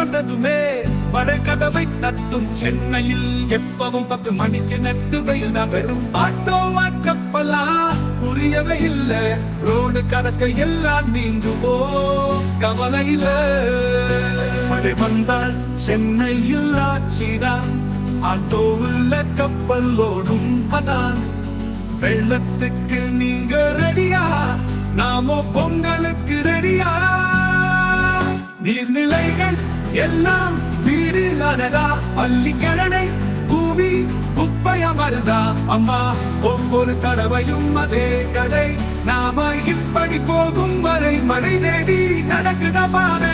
வந்ததுமே வடகதவை தட்டும் சென்னையில் எப்பவும் பத்து மணிக்கு நட்டு வெயில் வெறும் ஆட்டோவா கப்பலா புரியவே இல்ல ரோடு கடக்க எல்லாம் நீங்குவோ கவலையில மழை வந்தால் சென்னையில் ஆட்சிதான் ஆட்டோவில் கப்பல் ஓடும் அதான் வெள்ளத்துக்கு நீங்க ரெடியா நாமோ பொங்கலுக்கு ரெடியா நீர்நிலைகள் எல்லாம் வீடு ஆனதா பள்ளிக்கரணை பூமி குப்பையமருதா அம்மா ஒவ்வொரு தடவையும் அதே கதை நாம இப்படி போகும் வரை மழை தேடி நடக்குத பாதை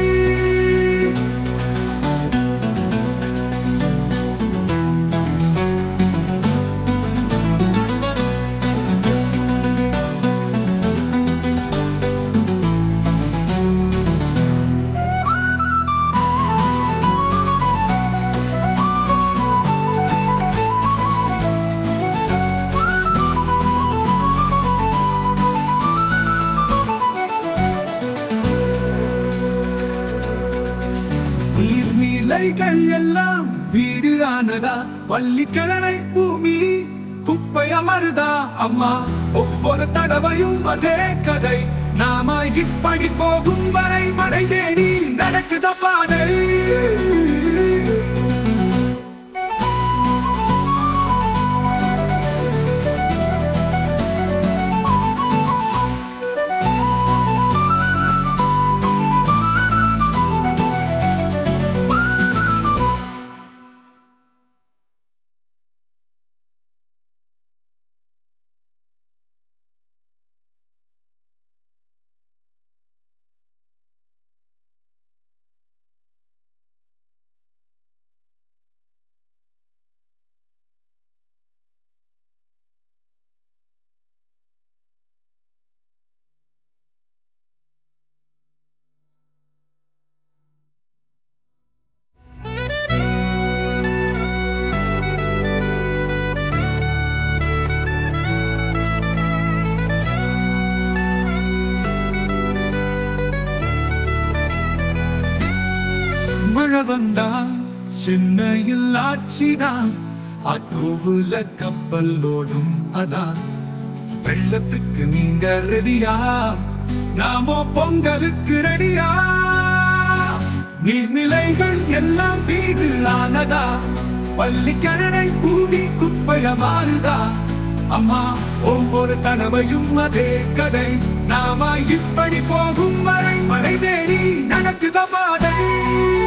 நீர்நிலைகள் எல்லாம் வீடு ஆனதா பள்ளிக்கிழமை பூமி குப்பை அமருதா அம்மா ஒவ்வொரு தடவையும் அதே கதை நாம இப்படி போகும் வரை மழை தேடி நடக்குத பாதை மழை வந்தா சென்னையில் ஆட்சிதான் ஆட்டோவுல கப்பல் ஓடும் அதான் வெள்ளத்துக்கு நீங்க ரெடியா நாமோ பொங்கலுக்கு ரெடியா நீர்நிலைகள் எல்லாம் வீடு ஆனதா பள்ளிக்கரணை பூமி குப்பைய மாறுதா அம்மா ஒவ்வொரு தடவையும் அதே கதை நாம இப்படி போகும் வரை மழை தேடி நடக்குத பாதை